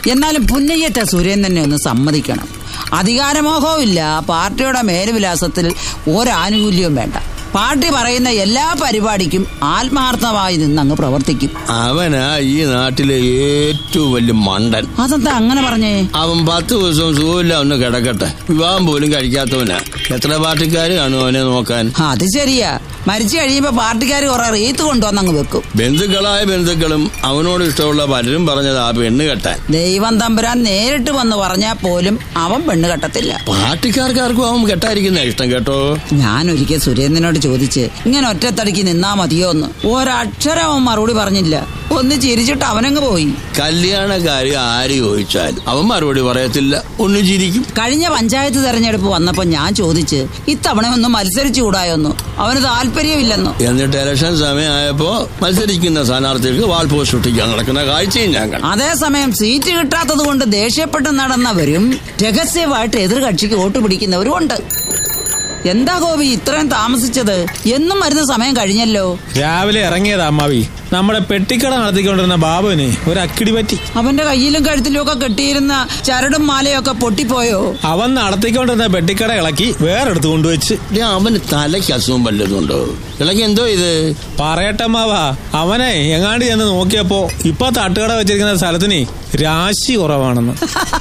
എന്നാലും പുന്നയ്യറ്റ സുരേൻ തന്നെ ഒന്ന് സമ്മതിക്കണം അധികാരമോഹവും ഇല്ല പാർട്ടിയുടെ മേലുവിലാസത്തിൽ ഒരാനുകൂല്യവും വേണ്ട പാർട്ടി പറയുന്ന എല്ലാ പരിപാടിക്കും ആത്മാർത്ഥമായി നിന്നങ്ങ് പ്രവർത്തിക്കും അവനാ ഈ നാട്ടിലെ ഏറ്റവും വലിയ മണ്ടൻ അതെന്താ അങ്ങനെ പറഞ്ഞേ അവൻ പത്ത് ദിവസവും സുഖമില്ല ഒന്ന് കിടക്കട്ടെ വിവാഹം പോലും കഴിക്കാത്തവനാ എത്ര പാർട്ടിക്കാർ കാണും അവനെ നോക്കാൻ അത് ശരിയാ മരിച്ചു കഴിയുമ്പോ പാർട്ടിക്കാർ കുറെ റീത്ത് കൊണ്ടുവന്നങ്ങ് വെക്കും ബന്ധുക്കളായ ബന്ധുക്കളും അവനോട് ഇഷ്ടമുള്ള പലരും പറഞ്ഞത് ആ പെണ്ണ് കെട്ടാൻ ദൈവം തമ്പുരാൻ നേരിട്ട് വന്ന് പറഞ്ഞാൽ പോലും അവൻ പെണ്ണ് കെട്ടത്തില്ല പാർട്ടിക്കാർക്കാർക്കും അവൻ കെട്ടായിരിക്കുന്ന ഇഷ്ടം കേട്ടോ ഞാൻ ഒരിക്കൽ സുരേന്ദ്രനോട് ചോദിച്ച് ഇങ്ങനെ ഒറ്റത്തടിക്ക് നിന്നാ മതിയോ എന്ന് ഒരക്ഷരം അവൻ മറുപടി പറഞ്ഞില്ല ഒന്ന് ചിരിച്ചിട്ട് അവനങ്ങ് പോയി കല്യാണക്കാരി ആര് ചോദിച്ചാലും അവൻ മറുപടി പറയത്തില്ല ഒന്ന് ചിരിക്കും കഴിഞ്ഞ പഞ്ചായത്ത് തെരഞ്ഞെടുപ്പ് വന്നപ്പോ ഞാൻ ചോദിച്ച് ഇത്തവണ ഒന്ന് മത്സരിച്ചുകൂടായൊന്നു അവന് താല്പര്യമില്ലെന്നു എന്നിട്ട് ഇലക്ഷൻ സമയമായപ്പോ മത്സരിക്കുന്ന സ്ഥാനാർത്ഥികൾക്ക് വാൾ പോസ്റ്റ് ഒട്ടിക്കാൻ നടക്കുന്ന കാഴ്ചയും ഞാൻ കണ്ടു അതേസമയം സീറ്റ് കിട്ടാത്തത് കൊണ്ട് ദേഷ്യപ്പെട്ട് നടന്നവരും രഹസ്യമായിട്ട് എതിർകക്ഷിക്ക് വോട്ട് പിടിക്കുന്നവരും ഉണ്ട് എന്താ ഗോപി ഇത്രയും താമസിച്ചത് എന്നും വരുന്ന സമയം കഴിഞ്ഞല്ലോ രാവിലെ ഇറങ്ങിയതാ അമ്മാവി നമ്മുടെ പെട്ടിക്കട നടത്തിക്കൊണ്ടിരുന്ന ബാബുവിന് ഒരു അക്കിടി പറ്റി അവന്റെ കയ്യിലും കഴുത്തിലും ഒക്കെ കെട്ടിയിരുന്ന ചരടും മാലയും ഒക്കെ പൊട്ടിപ്പോയോ അവൻ നടത്തിക്കൊണ്ടിരുന്ന പെട്ടിക്കട ഇളക്കി വേറെടുത്ത് കൊണ്ടുവച്ച് ഡേ, അവന് തലയ്ക്ക് അസുഖം വല്ലതുണ്ടോ ഇളകി എന്തോ ഇത് പറയട്ടമ്മാവാ അവനെ എങ്ങാണ്ട് ചെന്ന് നോക്കിയപ്പോ ഇപ്പൊ തട്ടുകട വെച്ചിരിക്കുന്ന സ്ഥലത്തിന് രാശി കുറവാണെന്ന്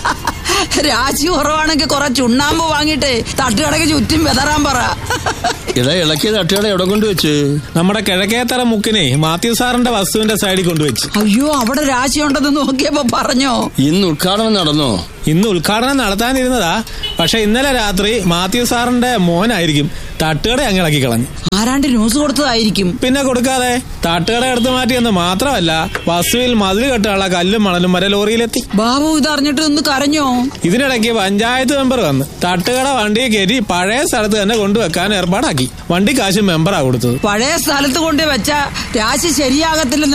രാശി കുറവാണെങ്കിൽ കുറെ ചുണ്ണാമ്പ് വാങ്ങിയിട്ട് തട്ടുകടക്ക് ചുറ്റും വെതറാൻ പറ ഇട ഇളക്കിയ തട്ടുകട എവിടെ കൊണ്ടുവച്ച് നമ്മുടെ കിഴക്കേത്തറ മുക്കിനെ മാത്യു സാറിന്റെ വസ്തുവിന്റെ സൈഡിൽ കൊണ്ടുവച്ച് അയ്യോ അവിടെ രാശി ഉണ്ടെന്ന് നോക്കിയപ്പോ പറഞ്ഞോ ഇന്ന് ഉദ്ഘാടനം നടന്നോ ഇന്ന് ഉദ്ഘാടനം നടത്താനിരുന്നതാ പക്ഷെ ഇന്നലെ രാത്രി മാത്യു സാറിന്റെ മോനായിരിക്കും തട്ടുകട അങ്ങ് ഇളക്കി കളഞ്ഞു ആരാണ്ട് ന്യൂസ് കൊടുത്തതായിരിക്കും പിന്നെ കൊടുക്കാതെ തട്ടുകട എടുത്തു മാറ്റിയെന്ന് മാത്രമല്ല വസ്തുവിൽ മതിൽ കെട്ടാനുള്ള കല്ലും മണലും വരെ ലോറിയിലെത്തി ബാബു ഇതറിഞ്ഞിട്ട് ഒന്ന് കരഞ്ഞോ ഇതിനിടയ്ക്ക് പഞ്ചായത്ത് മെമ്പർ വന്ന് തട്ടുകട വണ്ടിയെ കയറ്റി പഴയ സ്ഥലത്ത് തന്നെ കൊണ്ടുവെക്കാൻ ഏർപ്പാടാക്കി വണ്ടി കാശ് മെമ്പറാ കൊടുത്തത് പഴയ സ്ഥലത്ത് കൊണ്ട് വെച്ച രാശി ശരിയാകത്തില്ലെന്ന്